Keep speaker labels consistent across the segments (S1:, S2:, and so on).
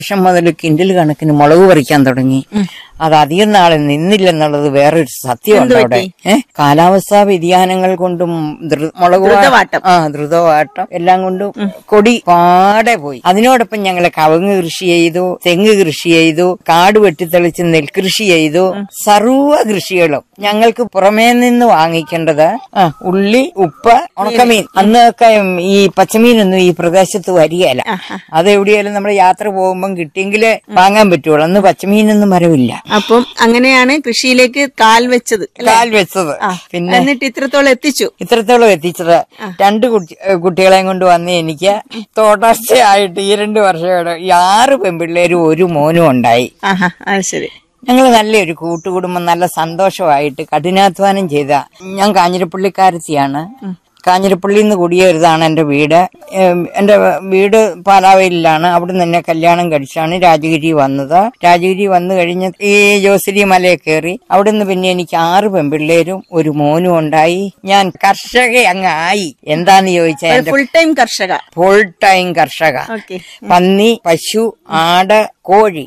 S1: വർഷം മുതൽ കിൻഡിൽ കണക്കിന് മുളക് പറിക്കാൻ തുടങ്ങി അത് അധികം നാളെ നിന്നില്ലെന്നുള്ളത് വേറൊരു സത്യമുണ്ട് അവിടെ ഏഹ് കാലാവസ്ഥാ വ്യതിയാനങ്ങൾ കൊണ്ടും ധൃ- മുളക് വാ-
S2: ദ്രുതവാട്ടം.
S1: ആ ദ്രുതവാട്ടം എല്ലാം കൊണ്ടും കൊടി പാടെ പോയി അതിനോടൊപ്പം ഞങ്ങൾ കവുങ്ങ് കൃഷി ചെയ്തു തെങ്ങ് കൃഷി ചെയ്തു കാട് വെട്ടിത്തെളിച്ച് നെൽകൃഷി ചെയ്തു സർവ്വ കൃഷികളും ഞങ്ങൾക്ക് പുറമേ നിന്ന് വാങ്ങിക്കേണ്ടത് ആ, ഉള്ളി ഉപ്പ് ഉണക്കമീൻ അന്നൊക്കെ ഈ പച്ചമീനൊന്നും ഈ പ്രദേശത്ത് വരികയല്ല അത് എവിടെയാലും നമ്മൾ യാത്ര പോകുമ്പോൾ കിട്ടിയെങ്കിലേ വാങ്ങാൻ പറ്റുള്ളൂ അന്ന് പച്ചമീനൊന്നും വരവില്ല
S2: അപ്പം അങ്ങനെയാണ് കൃഷിയിലേക്ക് കാൽ വെച്ചത് അല്ലേ?
S1: കാൽ വെച്ചത് പിന്നെ
S2: എന്നിട്ട് ഇത്രത്തോളം എത്തിച്ചു
S1: ഇത്രത്തോളം എത്തിച്ചത് രണ്ട് കുട്ടി ഏഹ് കുട്ടികളെയും കൊണ്ട് വന്ന് എനിക്ക് തുടർച്ചയായിട്ട് ഈ രണ്ട് വർഷം ഈ ആറ് പെൺപിള്ളേരും ഒരു മോനും ഉണ്ടായി
S2: ആഹാ അത് ശരി
S1: ഞങ്ങൾ നല്ലൊരു കൂട്ടുകുടുംബം നല്ല സന്തോഷമായിട്ട് കഠിനാധ്വാനം ചെയ്ത ഞാൻ കാഞ്ഞിരപ്പള്ളിക്കാരത്തിയാണ് കാഞ്ഞിരപ്പള്ളിയിൽ നിന്ന് കുടിയേറിയതാണ് എന്റെ വീട് ഏം, എന്റെ വീട് പാലാവയിലാണ് അവിടെ നിന്ന് എന്നെ കല്യാണം കഴിച്ചാണ് രാജഗിരി വന്നത് രാജഗിരി വന്നു കഴിഞ്ഞ് ഈ ജോസിലി മലയെ കയറി അവിടെ നിന്ന് പിന്നെ എനിക്ക് ആറ് പെൺപിള്ളേരും ഒരു മോനും ഉണ്ടായി ഞാൻ കർഷക അങ്ങ് ആയി എന്താന്ന് ചോദിച്ചാൽ എന്റെ
S2: ഫുൾ ടൈം കർഷക
S1: ഫുൾ ടൈം കർഷക
S2: ഓക്കെ
S1: പന്നി പശു ആട് കോഴി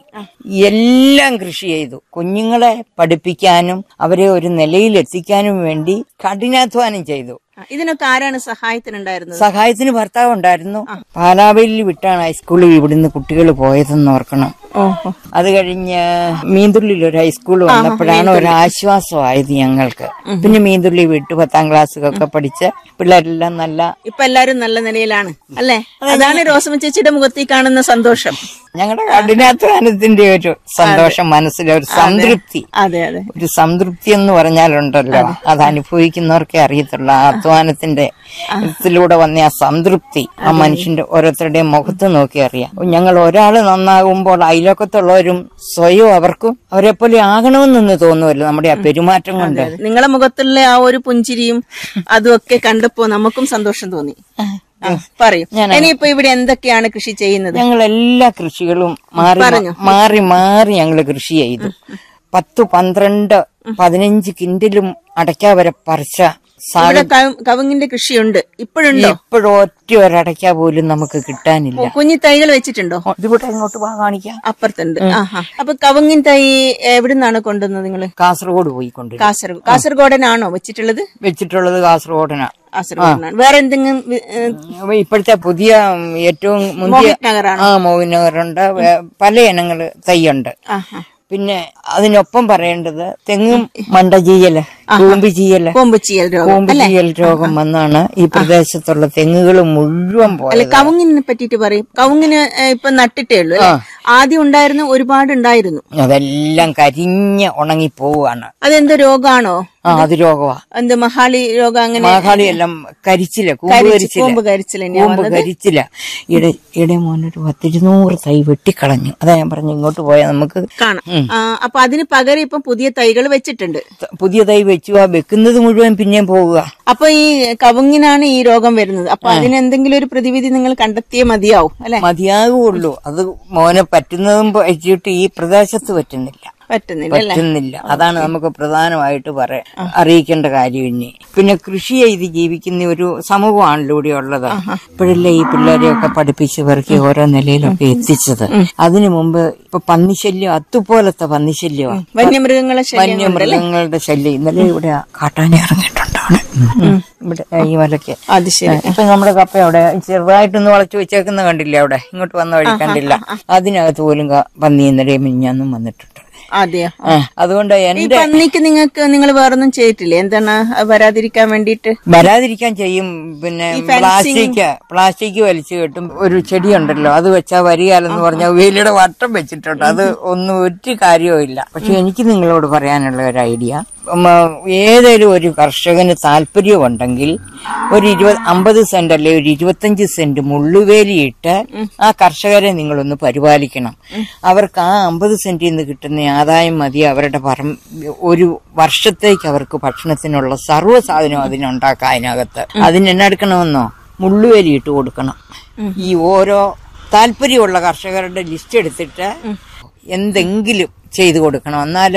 S1: എല്ലാം കൃഷി ചെയ്തു കുഞ്ഞുങ്ങളെ പഠിപ്പിക്കാനും അവരെ ഒരു നിലയിൽ എത്തിക്കാനും വേണ്ടി കഠിനാധ്വാനം ചെയ്തു
S2: ഇതിനൊക്കെ ആരാണ് സഹായത്തിനുണ്ടായിരുന്നത്
S1: സഹായത്തിന് ഭർത്താവ് ഉണ്ടായിരുന്നു പാലാവയിൽ വിട്ടാണ് ഹൈസ്കൂളിൽ ഇവിടുന്ന് കുട്ടികൾ പോയതെന്ന് ഓർക്കണം
S2: ഓഹോ
S1: അത് കഴിഞ്ഞ് മീന്തുള്ളിൽ ഒരു ഹൈസ്കൂൾ വന്നപ്പോഴാണ് ഒരു ആശ്വാസമായത് ഞങ്ങൾക്ക് പിന്നെ മീന്തുള്ളി വിട്ടു പത്താം ക്ലാസ്സൊക്കെ പഠിച്ച് പിള്ളേരെല്ലാം നല്ല
S2: ഇപ്പൊ എല്ലാരും നല്ല നിലയിലാണ് അല്ലേ അതാണ് റോസമ്മ ചേച്ചിയുടെ മുഖത്തിൽ കാണുന്ന സന്തോഷം
S1: ഞങ്ങളുടെ കഠിനാധ്വാനത്തിന്റെ ഒരു സന്തോഷം മനസ്സിലെ ഒരു സംതൃപ്തി
S2: അതെ അതെ
S1: ഒരു സംതൃപ്തി എന്ന് പറഞ്ഞാലുണ്ടല്ലോ അത് അനുഭവിക്കുന്നവർക്കേ അറിയത്തുള്ളൂ ആ അധ്വാനത്തിന്റെ ഇതിലൂടെ വന്ന ആ സംതൃപ്തി ആ മനുഷ്യന്റെ ഓരോരുത്തരുടെയും മുഖത്ത് നോക്കി അറിയാം അപ്പൊ ഞങ്ങൾ ഒരാൾ നന്നാകുമ്പോൾ അയലോക്കത്തുള്ളവരും സ്വയം അവർക്കും അവരെ പോലെ ആകണമെന്നൊന്ന് തോന്നുമല്ലോ നമ്മുടെ ആ പെരുമാറ്റം കൊണ്ട്
S2: നിങ്ങളെ മുഖത്തുള്ള ആ ഒരു പുഞ്ചിരിയും അതും ഒക്കെ കണ്ടപ്പോ നമുക്കും സന്തോഷം തോന്നി ആ, പറയൂ ഇനിയിപ്പോ ഇവിടെ എന്തൊക്കെയാണ് കൃഷി ചെയ്യുന്നത്
S1: ഞങ്ങൾ എല്ലാ കൃഷികളും മാറി മാറി മാറി ഞങ്ങൾ കൃഷി ചെയ്തു പത്ത് പന്ത്രണ്ട് പതിനഞ്ച് കിൻഡിലും അടയ്ക്ക വരെ പറിച്ച സാധനം
S2: ഇവിടെ കവ- കവുങ്ങിന്റെ കൃഷിയുണ്ട് ഇപ്പോഴുണ്ടോ
S1: ഇപ്പോഴും ഒറ്റ ഒരടയ്ക്ക പോലും നമുക്ക് കിട്ടാനില്ല
S2: കുഞ്ഞി തൈകൾ വെച്ചിട്ടുണ്ടോ
S1: ഓ, ഇതിവിടെ ഇങ്ങോട്ട് വാ കാണിക്കാം
S2: അപ്പുറത്തുണ്ട് ആഹാ അപ്പൊ കവുങ്ങിൻ തൈ എവിടുന്നാണ് കൊണ്ടുവന്നത് നിങ്ങള്
S1: കാസർഗോഡ് പോയിക്കൊണ്ട്
S2: കാസർഗോഡ് കാസർഗോഡനാണോ വെച്ചിട്ടുള്ളത്
S1: വെച്ചിട്ടുള്ളത് കാസർഗോഡിനാ
S2: കാസർഗോഡനാണ് വേറെ എന്തെങ്കിലും വി- ഏ,
S1: അപ്പൊ ഇപ്പോഴത്തെ പുതിയ ഉം, ഏറ്റവും മുന്തിയ
S2: മോഹിത് നഗറാണോ
S1: ആ മോഹിനഗറുണ്ട് വേ- പല ഇനങ്ങള് തൈയുണ്ട്
S2: ആഹാ
S1: പിന്നെ അതിനൊപ്പം പറയേണ്ടത് തെങ്ങും മണ്ടചീയല് കൂമ്പ് ചീയല്
S2: കോമ്പുച്ചിയൽ രോഗം
S1: കൂമ്പ് ചീയൽ രോഗം വന്നാണ് ഈ പ്രദേശത്തുള്ള തെങ്ങുകൾ മുഴുവൻ
S2: അല്ലെ
S1: പോയത്
S2: കവുങ്ങിനെ പറ്റിട്ട് പറയും കവുങ്ങിന് ഏ, ഇപ്പൊ നട്ടിട്ടേ ഉള്ളൂ അല്ലേ ആദ്യം ഉണ്ടായിരുന്ന ഒരുപാട് ഉണ്ടായിരുന്നു
S1: അതെല്ലാം കരിഞ്ഞ് ഉണങ്ങി പോവാണ്
S2: അതെന്തോ രോഗാണോ
S1: ആ അത് രോഗമാ
S2: എന്ത് മഹാളി രോഗം അങ്ങനെ
S1: മാഹാളി എല്ലാം കരിച്ചില്ല കൂമ്പ്
S2: കരിച്ച്
S1: കരിച്ചില്ല
S2: കൂമ്പ് കരിച്ചിൽ തന്നെയാ
S1: കൂമ്പ് കരിച്ചില്ല ഇടെ ഇടെ മോനൊരു പത്തിരുന്നൂറ് തൈ വെട്ടിക്കളഞ്ഞു അതാ ഞാൻ പറഞ്ഞു ഇങ്ങോട്ട് പോയാൽ നമുക്ക്
S2: കാണാം ആ, അപ്പൊ അതിന് പകരം ഇപ്പം പുതിയ തൈകൾ വെച്ചിട്ടുണ്ട്
S1: ത- പുതിയ തൈ വെച്ചു ആ വെക്കുന്നത് മുഴുവൻ പിന്നെയും പോവുക
S2: അപ്പൊ ഈ കവുങ്ങിനാണ് ഈ രോഗം വരുന്നത് അപ്പൊ അതിന് എന്തെങ്കിലും ഒരു പ്രതിവിധി നിങ്ങൾ കണ്ടെത്തിയേ മതിയാവും അല്ലെ
S1: മതിയാകുള്ളൂ അത് മോനെ പറ്റുന്നതും വെച്ചിട്ട് ഈ പ്രദേശത്ത് പറ്റുന്നില്ല
S2: പറ്റുന്നില്ല അല്ലെ
S1: പറ്റുന്നില്ല അതാണ് നമുക്ക് പ്രധാനമായിട്ട് പറയാൻ അറിയിക്കേണ്ട കാര്യം ഇനി പിന്നെ കൃഷി ചെയ്ത് ജീവിക്കുന്ന ഒരു സമൂഹമാണല്ലോ ഇവിടെ ഉള്ളത് ഇപ്പോഴല്ലേ ഈ പിള്ളേരെയൊക്കെ പഠിപ്പിച്ച് പെറുക്കി ഓരോ നിലയിലൊക്കെ എത്തിച്ചത് അതിനു മുമ്പ് ഇപ്പൊ പന്നിശല്യം അതുപോലത്തെ പന്നിശല്യമാണ്
S2: വന്യമൃഗങ്ങളെ ശല്യം
S1: വന്യമൃഗങ്ങളുടെ ശല്യം ഇന്നലെ ഇവിടെ കാട്ടാന ഇറങ്ങിയിട്ടുണ്ടാണ് ഇവിടെ ഈ മലയ്ക്ക്
S2: അത് ശരി
S1: ഇപ്പൊ നമ്മുടെ കപ്പ അവിടെ ചെറുതായിട്ടൊന്ന് വളച്ചു വെച്ചേക്കുന്ന കണ്ടില്ല അവിടെ ഇങ്ങോട്ട് വന്ന വഴി കണ്ടില്ല അതിനകത്ത് പോലും ക- പന്നി ഇന്നലെ മിഞ്ഞാന്നും വന്നിട്ടുണ്ട്
S2: അതെയോ
S1: ആ, അതുകൊണ്ട്
S2: ഈ
S1: എന്റെ
S2: പന്നിക്ക് നിങ്ങൾക്ക് നിങ്ങൾ വേറൊന്നും ചെയ്തിട്ടില്ലേ എന്താണ് അത് വരാതിരിക്കാൻ വേണ്ടിയിട്ട്
S1: വരാതിരിക്കാൻ ചെയ്യും പിന്നെ പ്ലാസ്റ്റിക് പ്ലാസ്റ്റിക് വലിച്ചു കെട്ടും ഒരു ചെടിയുണ്ടല്ലോ അത് വെച്ചാ വരികയെന്ന് പറഞ്ഞാൽ വേലിയുടെ വട്ടം വെച്ചിട്ടുണ്ട് അത് ഒന്നും ഒരു കാര്യവും ഇല്ല പക്ഷെ എനിക്ക് നിങ്ങളോട് പറയാനുള്ള ഒരു ഐഡിയ ഉം, ഏതൊരു ഒരു കർഷകന് താല്പര്യമുണ്ടെങ്കിൽ ഒരു ഇരുപത് അമ്പത് സെന്റ് അല്ലെ ഒരു ഇരുപത്തഞ്ച് സെന്റ് മുള്ളുവേലിയിട്ട് ആ കർഷകരെ നിങ്ങളൊന്ന് പരിപാലിക്കണം അവർക്ക് ആ അമ്പത് സെന്റിൽ നിന്ന് കിട്ടുന്ന ആദായം മതി അവരുടെ പറം ഒരു വർഷത്തേക്ക് അവർക്ക് ഭക്ഷണത്തിനുള്ള സർവ്വ സാധനവും അതിനുണ്ടാക്കാം അതിനകത്ത് അതിന് എന്നാ എടുക്കണമെന്നോ മുള്ളുവേലി ഇട്ട് കൊടുക്കണം ഈ ഓരോ താല്പര്യമുള്ള കർഷകരുടെ ലിസ്റ്റ് എടുത്തിട്ട് എന്തെങ്കിലും ചെയ്തു കൊടുക്കണം എന്നാല്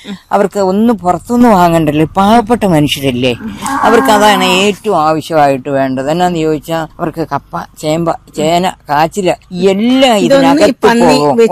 S1: അവർക്ക് ഒന്ന് പുറത്തുനിന്ന് വാങ്ങണ്ടല്ലോ പാവപ്പെട്ട മനുഷ്യരല്ലേ അവർക്ക് അതാണ് ഏറ്റവും ആവശ്യമായിട്ട് വേണ്ടത് എന്നാന്ന് ചോദിച്ചാൽ അവർക്ക് കപ്പ ചേമ്പ ചേന കാച്ചില എല്ലാം
S2: ഇതൊന്നും ഈ
S1: ഇതിനകത്ത്
S2: പന്നി
S1: പോകും